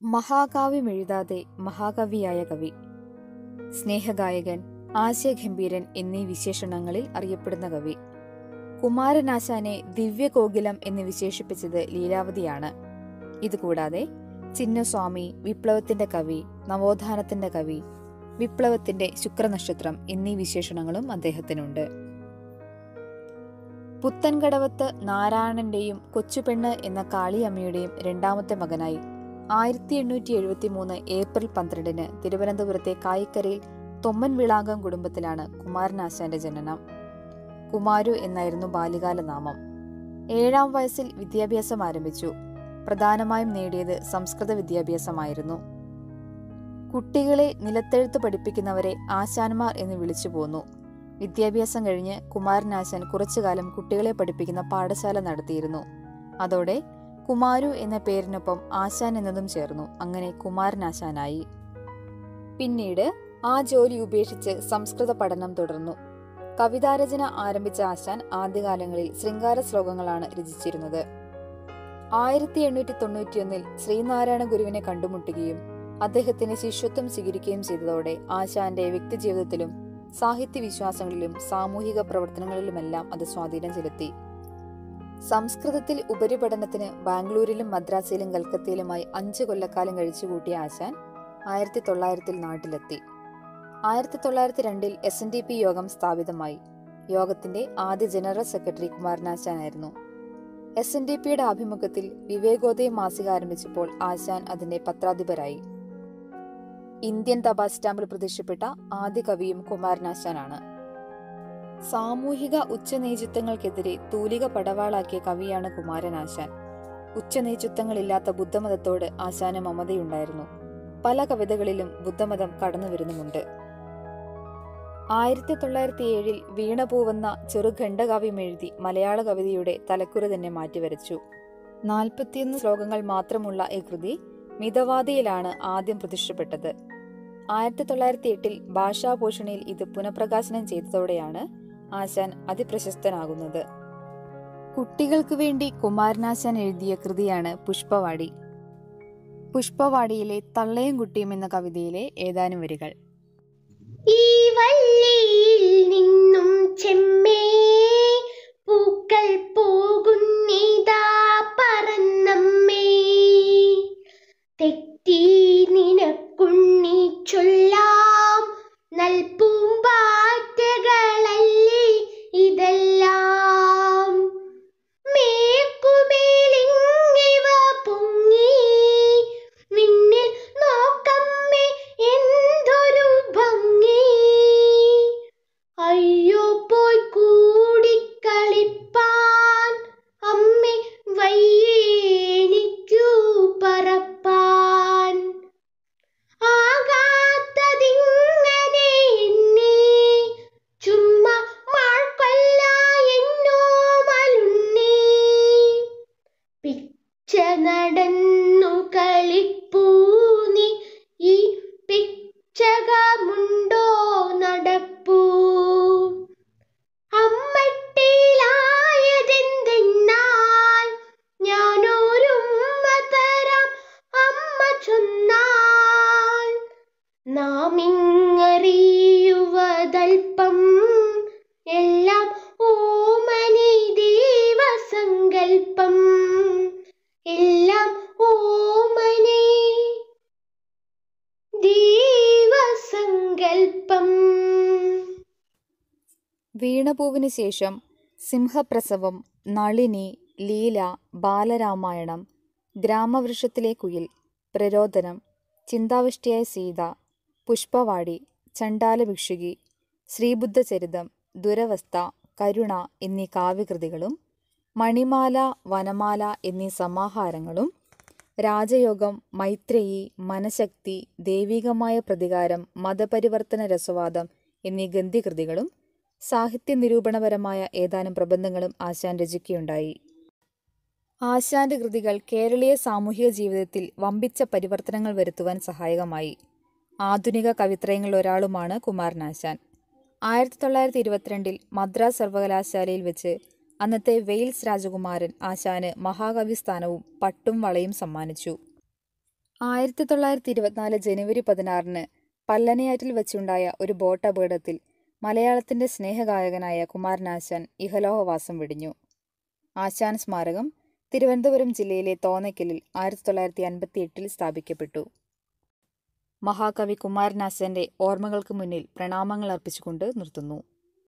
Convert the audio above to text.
മഹാകാവ്യമെഴുതാതെ മഹാകവിയായ കവി സ്നേഹഗായകൻ ആശയഗംഭീരൻ എന്നീ വിശേഷണങ്ങളിൽ അറിയപ്പെടുന്ന കവി കുമാരനാശാനെ ദിവ്യകോകിലം എന്ന് വിശേഷിപ്പിച്ചത് ലീലാവതിയാണ് ഇതുകൂടാതെ ചിന്നസ്വാമി വിപ്ലവത്തിന്റെ കവി നവോത്ഥാനത്തിന്റെ കവി വിപ്ലവത്തിന്റെ ശുക്രനക്ഷത്രം എന്നീ വിശേഷണങ്ങളും അദ്ദേഹത്തിനുണ്ട് പുത്തൻകടവത്ത് നാരായണന്റെയും കൊച്ചുപെണ്ണ് എന്ന കാളിയമ്മയുടെയും രണ്ടാമത്തെ മകനായി ആയിരത്തി എണ്ണൂറ്റി എഴുപത്തി മൂന്ന് ഏപ്രിൽ പന്ത്രണ്ടിന് തിരുവനന്തപുരത്തെ കായിക്കരയിൽ തൊമ്മൻ വിളാങ്കം കുടുംബത്തിലാണ് കുമാരനാശാന്റെ ജനനം കുമാരു എന്നായിരുന്നു ബാല്യകാല നാമം ഏഴാം വയസ്സിൽ വിദ്യാഭ്യാസം ആരംഭിച്ചു പ്രധാനമായും നേടിയത് സംസ്കൃത വിദ്യാഭ്യാസമായിരുന്നു കുട്ടികളെ നിലത്തെഴുത്ത് പഠിപ്പിക്കുന്നവരെ ആശാന്മാർ എന്ന് വിളിച്ചു പോന്നു വിദ്യാഭ്യാസം കഴിഞ്ഞ് കുമാരനാശാൻ കുറച്ചുകാലം കുട്ടികളെ പഠിപ്പിക്കുന്ന പാഠശാല നടത്തിയിരുന്നു അതോടെ കുമാരു എന്ന പേരിനൊപ്പം ആശാൻ എന്നതും ചേർന്നു അങ്ങനെ കുമാരനാശാനായി പിന്നീട് ആ ജോലി ഉപേക്ഷിച്ച് സംസ്കൃത പഠനം തുടർന്നു കവിതാരചന ആരംഭിച്ച ആശാൻ ആദ്യകാലങ്ങളിൽ ശൃംഗാര ശ്ലോകങ്ങളാണ് രചിച്ചിരുന്നത് ആയിരത്തി എണ്ണൂറ്റി തൊണ്ണൂറ്റിയൊന്നിൽ ശ്രീനാരായണ ഗുരുവിനെ കണ്ടുമുട്ടുകയും അദ്ദേഹത്തിന് ശിഷ്യത്വം സ്വീകരിക്കുകയും ചെയ്തതോടെ ആശാന്റെ വ്യക്തിജീവിതത്തിലും സാഹിത്യ വിശ്വാസങ്ങളിലും സാമൂഹിക പ്രവർത്തനങ്ങളിലുമെല്ലാം അത് സ്വാധീനം ചെലുത്തി സംസ്കൃതത്തിൽ ഉപരിപഠനത്തിന് ബാംഗ്ലൂരിലും മദ്രാസിലും കൽക്കത്തയിലുമായി അഞ്ച് കൊല്ലക്കാലം കഴിച്ചുകൂട്ടിയ ആശാൻ ആയിരത്തി തൊള്ളായിരത്തിൽ നാട്ടിലെത്തി ആയിരത്തി തൊള്ളായിരത്തി രണ്ടിൽ എസ് എൻ ഡി പി യോഗം സ്ഥാപിതമായി യോഗത്തിന്റെ ആദ്യ ജനറൽ സെക്രട്ടറി കുമാരനാശാനായിരുന്നു എസ് എൻ ഡി പിയുടെ ആഭിമുഖ്യത്തിൽ വിവേകോദയം മാസിക ആരംഭിച്ചപ്പോൾ ആശാൻ അതിന്റെ പത്രാധിപരായി ഇന്ത്യൻ തപാൽ സ്റ്റാമ്പിൽ പ്രത്യക്ഷപ്പെട്ട ആദ്യ കവിയും കുമാരനാശാനാണ് സാമൂഹിക ഉച്ചനീചിത്വങ്ങൾക്കെതിരെ തൂലിക പടവാളാക്കിയ കവിയാണ് കുമാരനാശാൻ ഉച്ചനീചിത്വങ്ങളില്ലാത്ത ബുദ്ധമതത്തോട് ആശാന് മമതയുണ്ടായിരുന്നു പല കവിതകളിലും ബുദ്ധമതം കടന്നു വരുന്നുമുണ്ട് ആയിരത്തി തൊള്ളായിരത്തി ഏഴിൽ വീണപൂവെന്ന ചെറുഖണ്ഡകാവ്യം എഴുതി മലയാള കവിതയുടെ തലക്കുറി തന്നെ മാറ്റിവരച്ചു നാൽപ്പത്തിയൊന്ന് ശ്ലോകങ്ങൾ മാത്രമുള്ള ഈ കൃതി മിതവാദിയിലാണ് ആദ്യം പ്രതിഷ്ഠപ്പെട്ടത് ആയിരത്തി തൊള്ളായിരത്തി എട്ടിൽ ഭാഷാഭൂഷണിയിൽ ഇത് പുനഃപ്രകാശനം ചെയ്തതോടെയാണ് ആശാൻ അതിപ്രശസ്തനാകുന്നത് കുട്ടികൾക്ക് വേണ്ടി കുമാരനാശാൻ എഴുതിയ കൃതിയാണ് പുഷ്പവാടി പുഷ്പവാടിയിലെ തള്ളയും കുട്ടിയും എന്ന കവിതയിലെ ഏതാനും വരികൾ ഈ വള്ളിയിൽ നിന്നും ചെമ്മേ പൂക്കൾ പോകുന്നിതാ പറന്നമ്മേ തെറ്റി നിനക്കുണ്ണി ചൊല്ലാം നൽപൂമ്പാറ്റകളല്ലേ ഇതെല്ലാം മേക്കുമേലിങ്ങിവ പൊങ്ങി നിന്നിൽ നോക്കമ്മേ എന്തൊരു ഭംഗി അയ്യോ പോയി കൂടിക്കളിപ്പാൻ അമ്മേ വയ്യേനിക്കു പറപ്പാൻ ആകാത്തതിങ്ങനെ എന്നെ ചുമ്മാ മാൾക്കൊല്ല എന്നോ മലുണ്ണി പിച്ച നടന്നു കളിപ്പൂനി ഈ പിച്ചകമുണ്ടോ നടപ്പൂ അമ്മട്ടിലായതെന്തെന്നാൽ ഞാനൊരുമ്മ തരാം അമ്മ ചൊന്നാൽ നാം ഇങ്ങറിയുവതൽപ്പം എല്ലാം ഓമനി ദൈവസങ്കൽപ്പം എല്ലാം ഓമനി ദൈവസങ്കൽപ്പം വീണപൂവിന് ശേഷം സിംഹപ്രസവം നളിനി ലീല ബാലരാമായണം ഗ്രാമവൃക്ഷത്തിലെ കുയിൽ പ്രരോദനം ചിന്താവിഷ്ടിയായ സീത പുഷ്പവാടി ചണ്ടാല ഭിക്ഷുകി ശ്രീബുദ്ധചരിതം ദുരവസ്ഥ കരുണ എന്നീ കാവ്യകൃതികളും മണിമാല വനമാല എന്നീ സമാഹാരങ്ങളും രാജയോഗം മൈത്രേയി മനശക്തി ദൈവികമായ പ്രതികാരം മതപരിവർത്തന രസവാദം എന്നീ ഗന്ധികൃതികളും സാഹിത്യ നിരൂപണപരമായ ഏതാനും പ്രബന്ധങ്ങളും ആശാൻ രചിക്കുകയുണ്ടായി ആശാന്റെ കൃതികൾ കേരളീയ സാമൂഹിക ജീവിതത്തിൽ വമ്പിച്ച പരിവർത്തനങ്ങൾ വരുത്തുവാൻ സഹായകമായി ആധുനിക കവിത്രയങ്ങളിൽ ഒരാളുമാണ് കുമാരനാശാൻ ആയിരത്തി തൊള്ളായിരത്തി ഇരുപത്തിരണ്ടിൽ മദ്രാസ് സർവകലാശാലയിൽ വെച്ച് അന്നത്തെ വെയിൽസ് രാജകുമാരൻ ആശാന് മഹാകവി സ്ഥാനവും പട്ടും വളയും സമ്മാനിച്ചു ആയിരത്തി തൊള്ളായിരത്തി ഇരുപത്തിനാല് ജനുവരി പതിനാറിന് പല്ലനയാറ്റിൽ വച്ചുണ്ടായ ഒരു ബോട്ട് അപകടത്തിൽ മലയാളത്തിന്റെ സ്നേഹഗായകനായ കുമാരനാശാൻ ഇഹലോകവാസം വെടിഞ്ഞു ആശാൻ സ്മാരകം തിരുവനന്തപുരം ജില്ലയിലെ തോന്നയ്ക്കലിൽ ആയിരത്തി തൊള്ളായിരത്തി അൻപത്തി എട്ടിൽ സ്ഥാപിക്കപ്പെട്ടു മഹാകവി കുമാരനാശാന്റെ ഓർമ്മകൾക്ക് മുന്നിൽ പ്രണാമങ്ങൾ അർപ്പിച്ചുകൊണ്ട് നിർത്തുന്നു